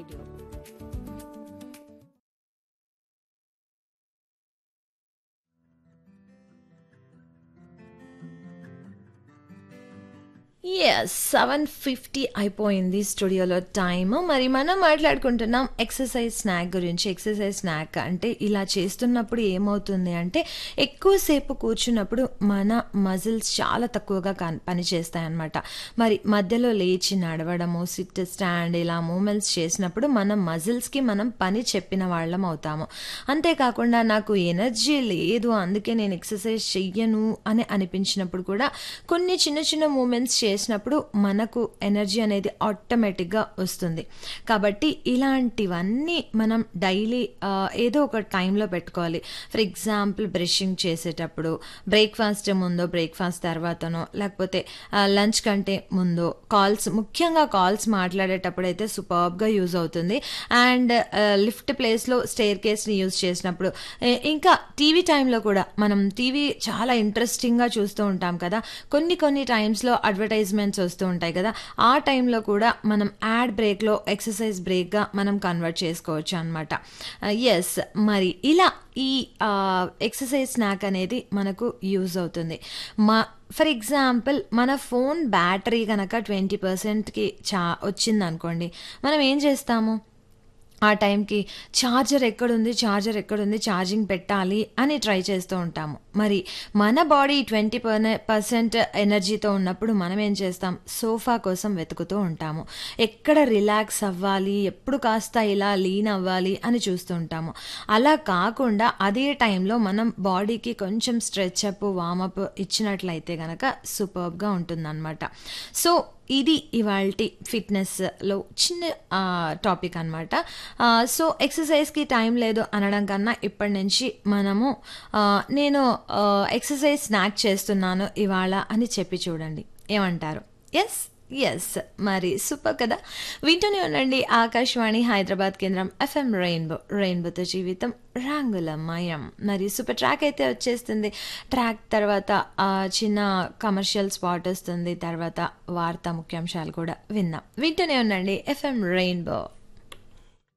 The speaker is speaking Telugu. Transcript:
స్టేడియో ఎస్ సెవెన్ ఫిఫ్టీ అయిపోయింది స్టూడియోలో టైమ్ మరి మనం మాట్లాడుకుంటున్నాం ఎక్సర్సైజ్ స్నాక్ గురించి ఎక్సర్సైజ్ స్నాక్ అంటే ఇలా చేస్తున్నప్పుడు ఏమవుతుంది అంటే ఎక్కువసేపు కూర్చున్నప్పుడు మన మజిల్స్ చాలా తక్కువగా కన్- పనిచేస్తాయి అన్నమాట మరి మధ్యలో లేచి నడవడము సిట్ స్టాండ్ ఇలా మూమెంట్స్ చేసినప్పుడు మన మజిల్స్కి మనం పని చెప్పిన వాళ్ళం అవుతాము అంతేకాకుండా నాకు ఎనర్జీ లేదు అందుకే నేను ఎక్సర్సైజ్ చెయ్యను అని అనిపించినప్పుడు కూడా కొన్ని చిన్న చిన్న మూమెంట్స్ చేసినప్పుడు మనకు ఎనర్జీ అనేది ఆటోమేటిక్గా వస్తుంది కాబట్టి ఇలాంటివన్నీ మనం డైలీ ఏదో ఒక టైంలో పెట్టుకోవాలి ఫర్ ఎగ్జాంపుల్ బ్రషింగ్ చేసేటప్పుడు బ్రేక్ఫాస్ట్ ముందో బ్రేక్ఫాస్ట్ తర్వాతనో లేకపోతే లంచ్ కంటే ముందో కాల్స్ ముఖ్యంగా కాల్స్ మాట్లాడేటప్పుడు అయితే సూపర్బ్గా యూజ్ అవుతుంది అండ్ లిఫ్ట్ ప్లేస్లో స్టేర్ కేస్ని యూజ్ చేసినప్పుడు ఏ- ఇంకా టీవీ టైంలో కూడా మనం టీవీ చాలా ఇంట్రెస్టింగ్గా చూస్తూ ఉంటాం కదా కొన్ని కొన్ని టైమ్స్లో అడ్వర్టైజ్మెంట్స్ వస్తూ ఉంటాయి కదా ఆ టైంలో కూడా మనం యాడ్ బ్రేక్లో ఎక్సర్సైజ్ బ్రేక్గా మనం కన్వర్ట్ చేసుకోవచ్చు అనమాట ఎస్ మరి ఇలా ఈ ఎక్సర్సైజ్ స్నాక్ అనేది మనకు యూజ్ అవుతుంది మా ఫర్ ఎగ్జాంపుల్ మన ఫోన్ బ్యాటరీ కనుక ట్వంటీ పర్సెంట్కి చా వచ్చిందనుకోండి మనం ఏం చేస్తాము ఆ టైంకి ఛార్జర్ ఎక్కడుంది ఛార్జర్ ఎక్కడుంది ఛార్జింగ్ పెట్టాలి అని ట్రై చేస్తూ ఉంటాము మరి మన బాడీ ట్వంటీ పర్సెంట్ ఎనర్జీతో ఉన్నప్పుడు మనం ఏం చేస్తాం సోఫా కోసం వెతుకుతూ ఉంటాము ఎక్కడ రిలాక్స్ అవ్వాలి ఎప్పుడు కాస్త ఇలా లీన్ అవ్వాలి అని చూస్తూ ఉంటాము అలా కాకుండా అదే టైంలో మనం బాడీకి కొంచెం స్ట్రెచ్ అప్ వామప్ ఇచ్చినట్లయితే కనుక సూపర్బ్గా ఉంటుందన్నమాట సో ఇది ఇవాల్టి ఫిట్నెస్లో చిన్న టాపిక్ అనమాట సో ఎక్సర్సైజ్కి టైం లేదు అనడం కన్నా ఇప్పటి నుంచి మనము ఆ, నేను ఎక్సర్సైజ్ స్నాక్ చేస్తున్నాను ఇవాళ అని చెప్పి చూడండి ఏమంటారు ఎస్ ఎస్ మరి సూపర్ కదా వింటూనే ఉండండి ఆకాశవాణి హైదరాబాద్ కేంద్రం ఎఫ్ఎం రెయిన్బో రెయిన్బోతో జీవితం రంగులమయం మరి సూపర్ ట్రాక్ అయితే వచ్చేస్తుంది ట్రాక్ తర్వాత ఆ, చిన్న కమర్షియల్ స్పాట్ వస్తుంది తర్వాత వార్తా ముఖ్యాంశాలు కూడా విన్నాం వింటూనే ఉండండి ఎఫ్ఎం రెయిన్బో